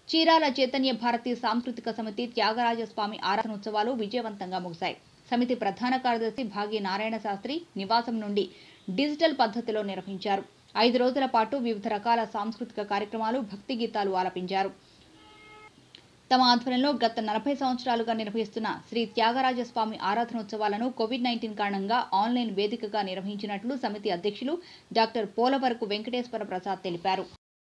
చీరాల చైతన్య భారతి సాంస్కృతిక సమితి త్యాగరాజస్వామి ఆరాధనోత్సవాలు విజయవంతంగా ముగిశాయి సమితి ప్రధాన కార్యదర్శి భాగి నారాయణ శాస్త్రి నివాసం నుండి డిజిటల్ పద్ధతిలో నిర్వహించారు ఐదు రోజుల పాటు వివిధ రకాల సాంస్కృతిక కార్యక్రమాలు భక్తి గీతాలు ఆలపించారు తమ ఆధ్వర్యంలో గత నలభై సంవత్సరాలుగా నిర్వహిస్తున్న శ్రీ త్యాగరాజస్వామి ఆరాధనోత్సవాలను కోవిడ్ నైన్టీన్ కారణంగా ఆన్లైన్ వేదికగా నిర్వహించినట్లు సమితి అధ్యక్షులు డాక్టర్ పోలవరపు వెంకటేశ్వర ప్రసాద్ తెలిపారు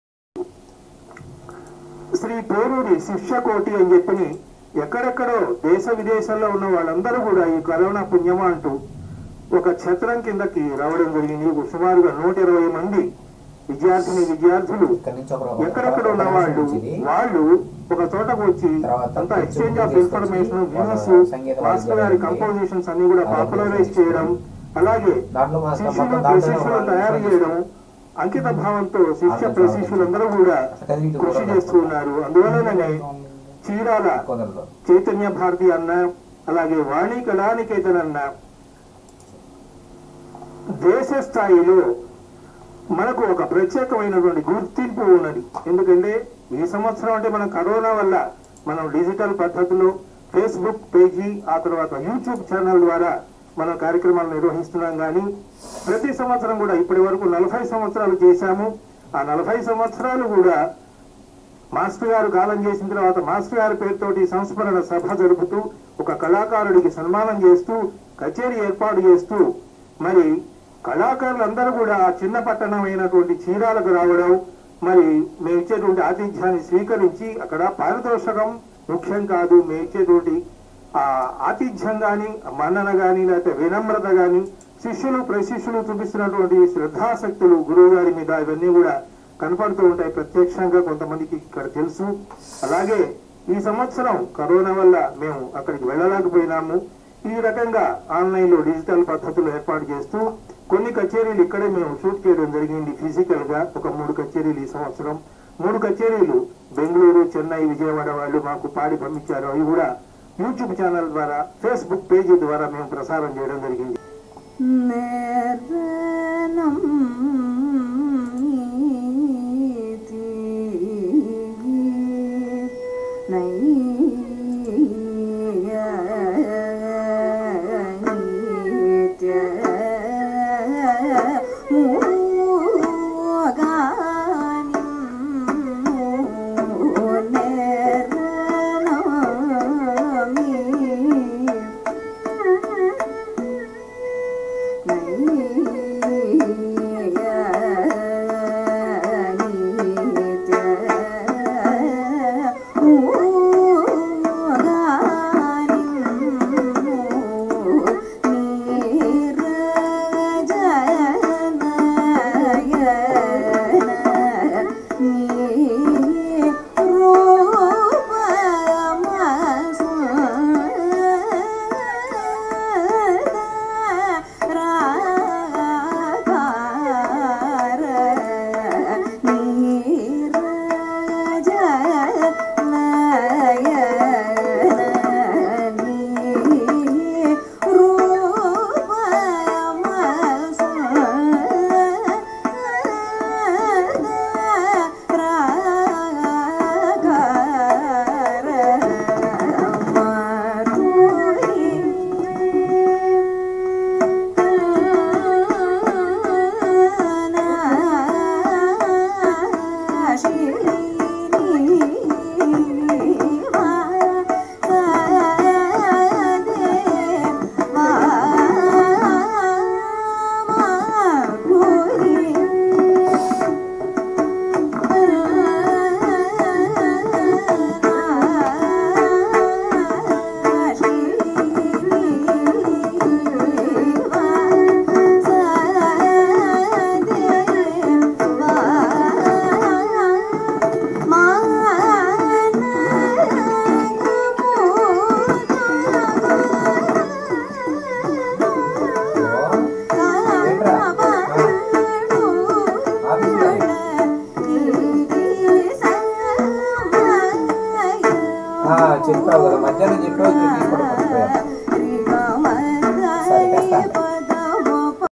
శ్రీ పేరూరి శిష్యకోటి అని చెప్పని ఎక్కడెక్కడో దేశ విదేశాల్లో ఉన్న వాళ్ళందరూ కూడా ఈ కరోనా పుణ్యమా అంటూ ఒక ఛత్రం కిందకి రావడం జరిగింది సుమారుగా నూట ఇరవై మంది విద్యార్థిని విద్యార్థులు ఇక్కడి నుంచి ఒక ఎక్కడెక్కడ ఉన్న వాళ్ళు వాళ్ళు ఒక చోటకు వచ్చి అంతా exchange of information news master గారి కంపోజిషన్స్ అన్ని కూడా పాపులరైజ్ చేయడం అలాగే దాంట్లో మా శిష్యులు మొత్తం దాంట్లోనే ప్రశిష్యులు ఒక తయారు చేయడం అంకిత భావంతో శిష్య ప్రశిష్యులందరూ కూడా కృషి చేస్తూ ఉన్నారు అందువలననే చీరాల కుదరదు చైతన్య భారతి అన్న అలాగే వాణి కళానికేతన్ అన్న దేశ స్థాయిలో మనకు ఒక ప్రత్యేకమైనటువంటి గుర్తింపు ఉన్నది ఎందుకంటే ఈ సంవత్సరం అంటే మనం కరోనా వల్ల మనం డిజిటల్ పద్ధతిలో ఫేస్బుక్ పేజీ ఆ తర్వాత యూట్యూబ్ ఛానల్ ద్వారా మనం కార్యక్రమాలు నిర్వహిస్తున్నాం కానీ ప్రతి సంవత్సరం కూడా ఇప్పటి వరకు నలభై సంవత్సరాలు చేశాము ఆ నలభై సంవత్సరాలు కూడా మాస్టర్ గారు కాలం చేసిన తర్వాత మాస్టర్ గారి పేరుతోటి సంస్మరణ సభ జరుపుతూ ఒక కళాకారుడికి సన్మానం చేస్తూ కచేరీ ఏర్పాటు చేస్తూ మరి కళాకారులందరూ కూడా ఆ చిన్న పట్టణమైనటువంటి చీరాలకు రావడం మరి మేము ఇచ్చేటువంటి ఆతిథ్యాన్ని స్వీకరించి అక్కడ పారితోషకం ముఖ్యం కాదు మేము ఇచ్చేటువంటి ఆ ఆతిథ్యం గాని మన్నన గాని లేకపోతే వినమ్రత గాని శిష్యులు ప్రశిష్యులు చూపిస్తున్నటువంటి శ్రద్ధాశక్తులు గురువు గారి మీద ఇవన్నీ కూడా కనపడుతూ ఉంటాయి ప్రత్యక్షంగా కొంతమందికి ఇక్కడ తెలుసు అలాగే ఈ సంవత్సరం కరోనా వల్ల మేము అక్కడికి వెళ్ళలేకపోయినాము ఈ రకంగా ఆన్లైన్ లో డిజిటల్ పద్ధతులు ఏర్పాటు చేస్తూ కొన్ని కచేరీలు ఇక్కడే మేము షూట్ చేయడం జరిగింది ఫిజికల్ గా ఒక మూడు కచేరీలు ఈ సంవత్సరం మూడు కచేరీలు బెంగళూరు చెన్నై విజయవాడ వాళ్ళు మాకు పాడి పంపించారు అవి కూడా యూట్యూబ్ ఛానల్ ద్వారా ఫేస్బుక్ పేజీ ద్వారా మేము ప్రసారం చేయడం జరిగింది నిర్వనం నీతి నై